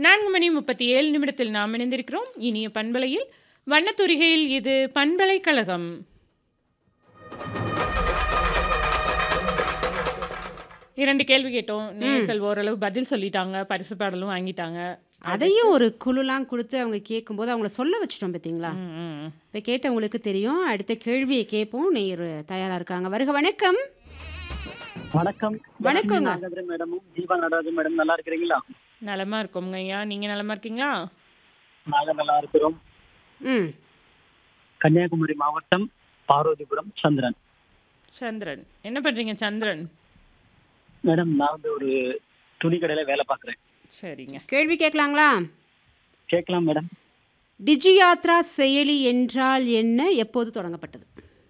நான்கு மணி முப்பத்தி ஏழு நிமிடத்தில் நாம் இணைந்திருக்கிறோம் இனிய பண்பலையில் வண்ணத்துரிகையில் இது பண்பலைக்கழகம் இரண்டு கேள்வி கேட்டோம் நேயர்கள் ஓரளவு பதில் சொல்லிட்டாங்க பரிசு பாடலும் வாங்கிட்டாங்க அதையும் ஒரு குழுலாம் கொடுத்து அவங்க கேட்கும்போது அவங்கள சொல்ல வச்சுட்டோம் பார்த்தீங்களா ம், ம். இப்போ கேட்டவங்களுக்கு தெரியும் அடுத்த கேள்வியை கேட்போம் நேர் தயாரா இருக்காங்க வருக வணக்கம் வணக்கம் வணக்கங்க. நாகேந்திரன் மேடமும் தீபா நடராஜன் மேடம் நல்லா இருக்கிறீங்களா நலமா இருக்கோங்க ஐயா நீங்க நலமா இருக்கீங்களா நாங்க நல்லா இருக்கிறோம் ம் கன்னியாகுமரி மாவட்டம் பார்வதிபுரம் சந்திரன் சந்திரன் என்ன பண்றீங்க சந்திரன் மேடம் நான் வந்து ஒரு துணி கடையில வேலை பார்க்குறேன் சரிங்க கேள்வி கேட்கலாங்களா கேட்கலாம் மேடம் டிஜி யாத்ரா செயலி என்றால் என்ன எப்போது தொடங்கப்பட்டது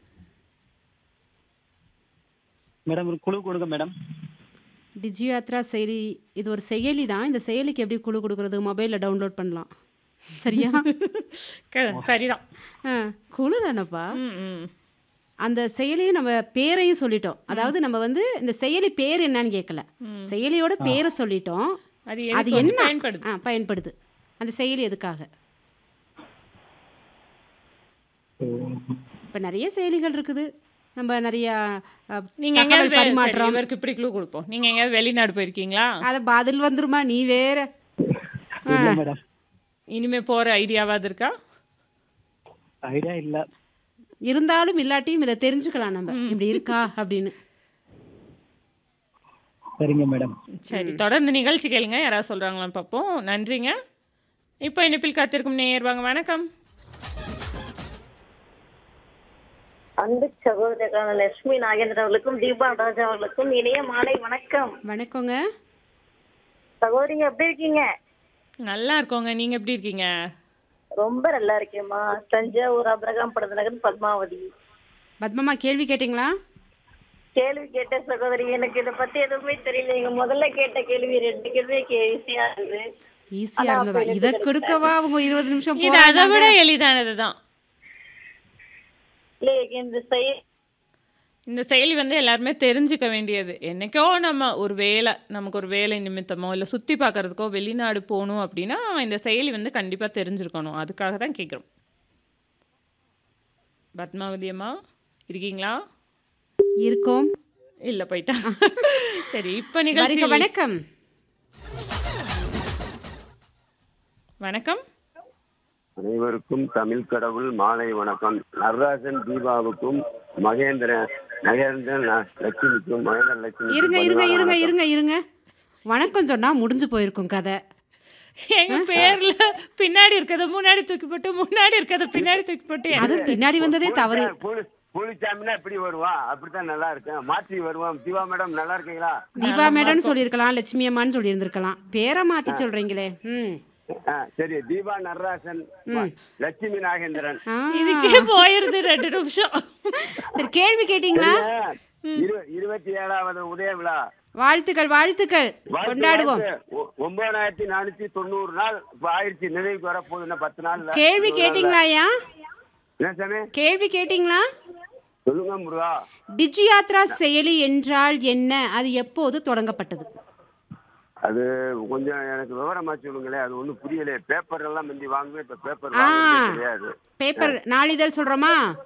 மேடம் ஒரு குழு கொடுங்க மேடம் டிஜி யாத்ரா செயலி இது ஒரு செயலி தான் இந்த செயலிக்கு எப்படி குழு கொடுக்கறது மொபைலில் டவுன்லோட் பண்ணலாம் சரியா க- சரிதான் ஆ குழு தானப்பா ம், ம். அந்த செயலியும் நம்ம பேரையும் சொல்லிட்டோம் அதாவது நம்ம வந்து இந்த செயலி பேர் என்னன்னு கேட்கல செயலியோட பேரை சொல்லிட்டோம் அது அது எதுக்கு வந்து என்ன பயன்படுது ஆ பயன்படுது அந்த செயலி எதுக்காக இப்போ நிறைய செயலிகள் இருக்குது நம்ம நிறைய அ, நீங்க தகவல் எங்கேயாவது வே- சரி, பரிமாற்றம் இவருக்கு இப்படி க்ளூ கொடுப்போம் நீங்க எங்கேயாவது வெளிநாடு போயிருக்கீங்களா அத பதில் வந்துருமா நீ வேற இல்ல மேடம் இனிமே போற ஐடியாவாது இருக்கா ஐடியா இல்ல இருந்தாலும் இல்லாட்டியும் இதை தெரிஞ்சுக்கலாம் நம்ம இப்படி இருக்கா அப்படின்னு சரிங்க மேடம் சரி தொடர்ந்து நிகழ்ச்சி கேளுங்க யாராவது சொல்றாங்களான்னு பார்ப்போம் நன்றிங்க இப்போ இணைப்பில் காத்திருக்கும் நேயர் வாங்க வணக்கம் அன்பு சகோதரரான லட்சுமி நாகேந்திரன் அவர்களுக்கும் தீபா ராஜா அவர்களுக்கும் இனிய மாலை வணக்கம் வணக்கங்க சகோதரிங்க எப்படி இருக்கீங்க நல்லா இருக்கோங்க நீங்க எப்படி இருக்கீங்க ரொம்ப நல்லா இருக்கேம்மா தஞ்சாவூர் அபிரகாம் படநகர் பத்மாவதி பத்மம்மா கேள்வி கேட்டிங்களா கேள்வி கேட்ட சகோதரி எனக்கு இதை பத்தி எதுவுமே தெரியல நீங்க முதல்ல கேட்ட கேள்வி ரெண்டு கேள்வி ஈஸியா இருந்தது ஈஸியா இருந்ததா இதை கொடுக்கவா அவங்க இருபது நிமிஷம் இது அதை போறாங்க விட எளிதானது தான் இல்ல இந்த செயல் இந்த செயலி வந்து எல்லாருமே தெரிஞ்சுக்க வேண்டியது என்னைக்கோ நம்ம ஒரு வேலை நமக்கு ஒரு வேலை நிமித்தமோ இல்லை சுற்றி பார்க்கறதுக்கோ வெளிநாடு போகணும் அப்படின்னா இந்த செயலி வந்து கண்டிப்பாக தெரிஞ்சிருக்கணும் அதுக்காக தான் கேட்குறோம் பத்மாவதி அம்மா இருக்கீங்களா இருக்கோம் இல்லை போயிட்டா சரி இப்போ வருக நிகழ்ச்சி வணக்கம் வணக்கம் அனைவருக்கும் தமிழ் கடவுள் மாலை வணக்கம் நடராஜன் தீபாவுக்கும் மகேந்திர நகேந்திரன் ந- லட்சுமிக்கும் மகேந்திர லட்சுமி இருங்க இருங்க இருங்க இருங்க இருங்க வணக்கம் சொன்னா முடிஞ்சு போயிருக்கும் கதை எங்க பேர்ல பின்னாடி இருக்கிறத முன்னாடி தூக்கி போட்டு முன்னாடி இருக்கிறத பின்னாடி தூக்கி போட்டு அது பின்னாடி வந்ததே தவறு புலிச்சாமினா எப்படி வருவான் அப்படித்தான் நல்லா இருக்கேன் மாற்றி வருவான் சிவா மேடம் நல்லா இருக்கீங்களா தீபா மேடம்னு சொல்லியிருக்கலாம் லட்சுமி அம்மான்னு சொல்லியிருந்திருக்கலாம் பேரை மாத்தி சொல்றீங்களே ம் ஆ, சரி தீபா நடராஜன் லட்சுமி நாகேந்திரன் ஆ. இதுக்கே போயிருது ரெண்டு நிமிஷம் சரி கேள்வி கேட்டீங்களா இரு- இருபத்தி ஏழாவது உதய விழா வாழ்த்துக்கள் வாழ்த்துக்கள் வாழ்த்து, கொண்டாடுவோம் வாழ்த்து. ஒ- ஒன்பதாயிரத்தி நானூத்தி தொண்ணூறு நாள் இப்ப ஆயிடுச்சு நிறைவுக்கு வரப்போகுது இன்னும் பத்து நாள்ல கேள்வி கேட்டீங்களா ஐயா என்ன சாமி கேள்வி கேட்டீங்களா சொல்லுங்க முருகா டிஜி யாத்ரா செயலி என்றால் என்ன அது எப்போது தொடங்கப்பட்டது அது கொஞ்சம் எனக்கு விவரமா சொல்லுங்களேன் அது ஒண்ணும் புரியலையே பேப்பர் எல்லாம் முந்தி வாங்குவேன் இப்ப பேப்பர் ஆ. வாங்குறதே கிடையாது பேப்பர் நாளிதழ் சொல்றோமா